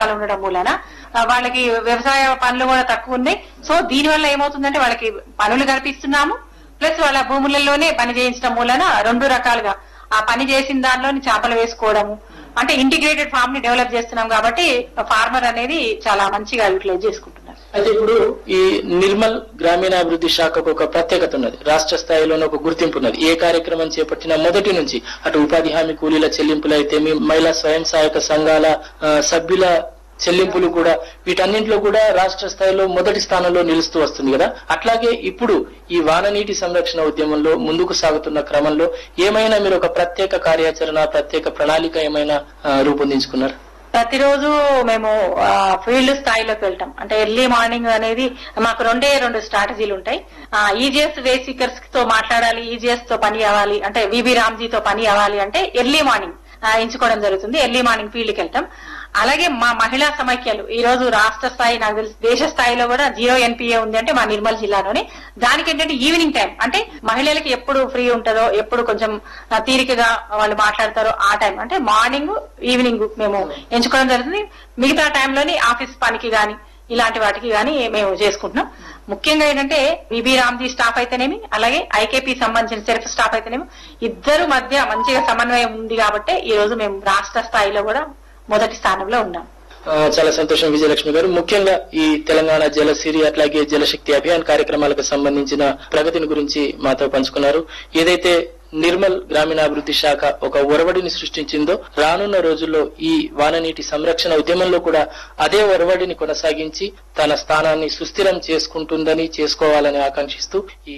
ఉండడం మూలన ఆ, వాళ్ళకి వ్యవసాయ పనులు కూడా తక్కువ ఉన్నాయి సో దీని వల్ల ఏమవుతుందంటే వాళ్ళకి పనులు కల్పిస్తున్నాము ప్లస్ వాళ్ళ భూములలోనే పని చేయించడం మూలన రెండు రకాలుగా ఆ పని చేసిన దానిలోని చేపలు వేసుకోవడము అంటే ఇంటిగ్రేటెడ్ ఫార్మ్ ని డెవలప్ చేస్తున్నాం కాబట్టి ఫార్మర్ అనేది చాలా మంచిగా యూటిలైజ్ చేసుకుంటున్నారు అయితే ఇప్పుడు ఈ నిర్మల్ గ్రామీణాభివృద్ధి శాఖకు ఒక ప్రత్యేకత ఉన్నది రాష్ట్ర స్థాయిలోనే ఒక గుర్తింపు ఉన్నది ఏ కార్యక్రమం చేపట్టిన మొదటి నుంచి అటు ఉపాధి హామీ కూలీల చెల్లింపులు అయితే మీ మహిళా స్వయం సహాయక సంఘాల ఆ, సభ్యుల చెల్లింపులు కూడా వీటన్నింటిలో కూడా రాష్ట్ర స్థాయిలో మొదటి స్థానంలో నిలుస్తూ వస్తుంది కదా అట్లాగే ఇప్పుడు ఈ వాననీటి సంరక్షణ ఉద్యమంలో ముందుకు సాగుతున్న క్రమంలో ఏమైనా మీరు ఒక ప్రత్యేక కార్యాచరణ ప్రత్యేక ప్రణాళిక ఏమైనా ఆ, రూపొందించుకున్నారు ప్రతిరోజు మేము ఫీల్డ్ స్థాయిలోకి వెళ్తాం అంటే ఎర్లీ మార్నింగ్ అనేది మాకు రెండే రెండు స్ట్రాటజీలు ఉంటాయి ఈజీఎస్ వేసికర్స్ తో మాట్లాడాలి ఈజీఎస్ తో పని అవ్వాలి అంటే విబి రామ్జీతో పని అవ్వాలి అంటే ఎర్లీ మార్నింగ్ ఎంచుకోవడం జరుగుతుంది ఎర్లీ మార్నింగ్ ఫీల్డ్కి వెళ్తాం అలాగే మా మహిళా సమైక్యాలు ఈ రోజు రాష్ట్ర స్థాయి నాకు తెలిసి దేశ స్థాయిలో కూడా జీరో ఎన్పిఏ ఉంది అంటే మా నిర్మల్ జిల్లాలోనే దానికి ఏంటంటే ఈవినింగ్ టైం అంటే మహిళలకి ఎప్పుడు ఫ్రీ ఉంటుందో ఎప్పుడు కొంచెం ఆ, తీరికగా వాళ్ళు మాట్లాడతారో ఆ టైం అంటే మార్నింగ్ ఈవినింగ్ మేము ఎంచుకోవడం జరుగుతుంది మిగతా టైంలోని ఆఫీస్ పనికి గాని ఇలాంటి వాటికి గాని మేము చేసుకుంటున్నాం ముఖ్యంగా ఏంటంటే విబి రామ్జీ స్టాఫ్ అయితేనేమి అలాగే ఐకేపీ సంబంధించిన సెల్ఫ్ స్టాఫ్ అయితేనేమి ఇద్దరు మధ్య మంచిగా సమన్వయం ఉంది కాబట్టి ఈ రోజు మేము రాష్ట్ర స్థాయిలో కూడా మొదటి స్థానంలో ఉన్నాం ఆ, చాలా సంతోషం విజయలక్ష్మి గారు ముఖ్యంగా ఈ తెలంగాణ జలసిరి అట్లాగే జలశక్తి అభియాన్ కార్యక్రమాలకు సంబంధించిన ప్రగతిని గురించి మాతో పంచుకున్నారు ఏదైతే నిర్మల్ గ్రామీణాభివృద్ధి శాఖ ఒక ఒరవడిని సృష్టించిందో రానున్న రోజుల్లో ఈ వాననీటి సంరక్షణ ఉద్యమంలో కూడా అదే ఒరవడిని కొనసాగించి తన స్థానాన్ని సుస్థిరం చేసుకుంటుందని చేసుకోవాలని ఆకాంక్షిస్తూ ఈ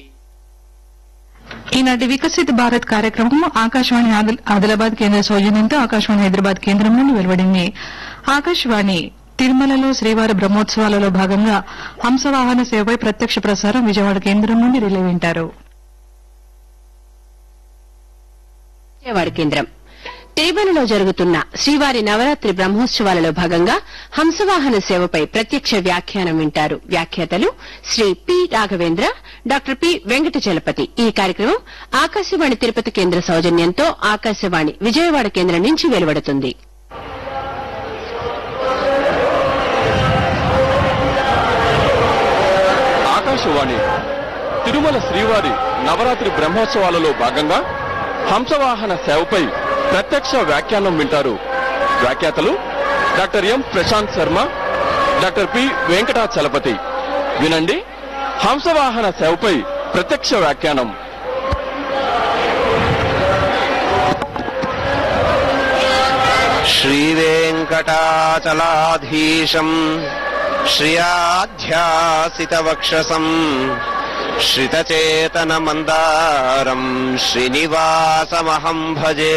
ఈనాటి వికసిత్ భారత్ కార్యక్రమం ఆకాశవాణి ఆదిల్- ఆదిలాబాద్ కేంద్ర సౌజన్యంతో ఆకాశవాణి హైదరాబాద్ కేంద్రం నుండి వెలువడింది ఆకాశవాణి తిరుమలలో శ్రీవారి బ్రహ్మోత్సవాలలో భాగంగా హంసవాహన సేవపై ప్రత్యక్ష ప్రసారం విజయవాడ కేంద్రం నుండి రిలే వింటారు విజయవాడ కేంద్రం తిరుమలలో జరుగుతున్న శ్రీవారి నవరాత్రి బ్రహ్మోత్సవాలలో భాగంగా హంసవాహన సేవపై ప్రత్యక్ష వ్యాఖ్యానం వింటారు వ్యాఖ్యాతలు Shri P Raghavendra doctor P Venkata Chalapathi ఈ కార్యక్రమం ఆకాశవాణి తిరుపతి కేంద్ర సౌజన్యంతో ఆకాశవాణి విజయవాడ కేంద్రం నుంచి వెలువడుతుంది ఆకాశవాణి తిరుమల శ్రీవారి నవరాత్రి బ్రహ్మోత్సవాలలో భాగంగా హంసవాహన సేవపై ప్రత్యక్ష వ్యాఖ్యానం వింటారు వ్యాఖ్యాతలు doctor M Prashanth Sharma doctor P Venkatachalapathi వినండి హంసవాహన సేవపై ప్రత్యక్ష వ్యాఖ్యానం श्रीवेङ्कटाचलाधीशम् श्रियाध्यासितवक्षसम् श्रितचेतनमन्दारम् श्रीनिवासमहम् భజే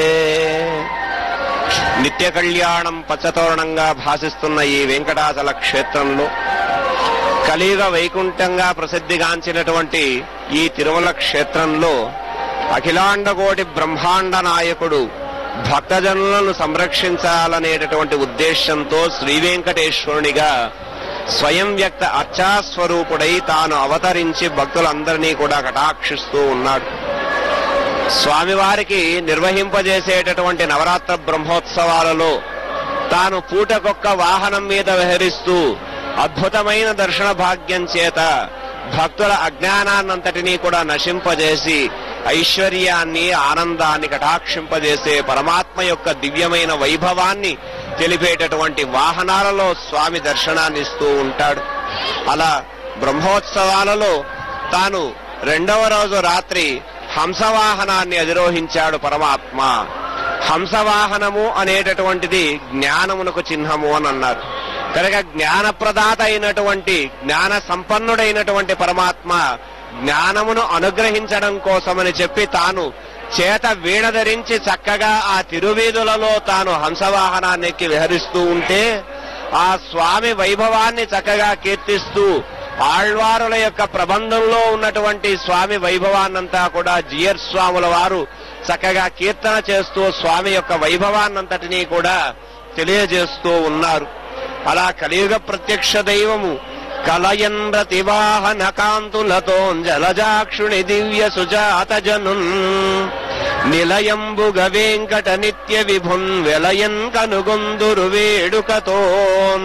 నిత్య కళ్యాణం పచ్చతోరణంగా భాసిస్తున్న ఈ వెంకటాచల క్షేత్రంలో కలియుగ వైకుంఠంగా ప్రసిద్ధిగాంచినటువంటి ఈ తిరుమల క్షేత్రంలో అఖిలాండకోటి బ్రహ్మాండ నాయకుడు భక్తజనులను సంరక్షించాలనేటటువంటి ఉద్దేశంతో శ్రీ వెంకటేశ్వరునిగా స్వయం వ్యక్త అర్చాస్వరూపుడై తాను అవతరించి భక్తులందరినీ కూడా కటాక్షిస్తూ ఉన్నాడు స్వామివారికి నిర్వహింపజేసేటటువంటి నవరాత్ర బ్రహ్మోత్సవాలలో తాను పూటకొక్క వాహనం మీద విహరిస్తూ అద్భుతమైన దర్శన భాగ్యం చేత భక్తుల అజ్ఞానాన్నంతటినీ కూడా నశింపజేసి ఐశ్వర్యాన్ని ఆనందాన్ని కటాక్షింపజేసే పరమాత్మ యొక్క దివ్యమైన వైభవాన్ని తెలిపేటటువంటి వాహనాలలో స్వామి దర్శనాన్ని ఇస్తూ ఉంటాడు అలా బ్రహ్మోత్సవాలలో తాను రెండవ రోజు రాత్రి హంసవాహనాన్ని అధిరోహించాడు పరమాత్మ హంసవాహనము అనేటటువంటిది జ్ఞానమునకు చిహ్నము అని అన్నారు కనుక జ్ఞానప్రదాత అయినటువంటి జ్ఞాన సంపన్నుడైనటువంటి పరమాత్మ జ్ఞానమును అనుగ్రహించడం కోసమని చెప్పి తాను చేత వీణ ధరించి చక్కగా ఆ తిరువీధులలో తాను హంసవాహనాన్ని ఎక్కి విహరిస్తూ ఉంటే ఆ స్వామి వైభవాన్ని చక్కగా కీర్తిస్తూ ఆళ్వారుల యొక్క ప్రబంధంలో ఉన్నటువంటి స్వామి వైభవాన్నంతా కూడా జియర్ స్వాముల వారు చక్కగా కీర్తన చేస్తూ స్వామి యొక్క వైభవాన్నంతటినీ కూడా తెలియజేస్తూ ఉన్నారు అలా కలియుగ ప్రత్యక్ష దైవము కలయంద్ర తివాహన కాంతులతో జలజాక్షుని దివ్య సుజాత జనున్ నిలయంబుగ వెంకట నిత్య విభున్ వెలయన్ కనుగొందురు వేడుకతో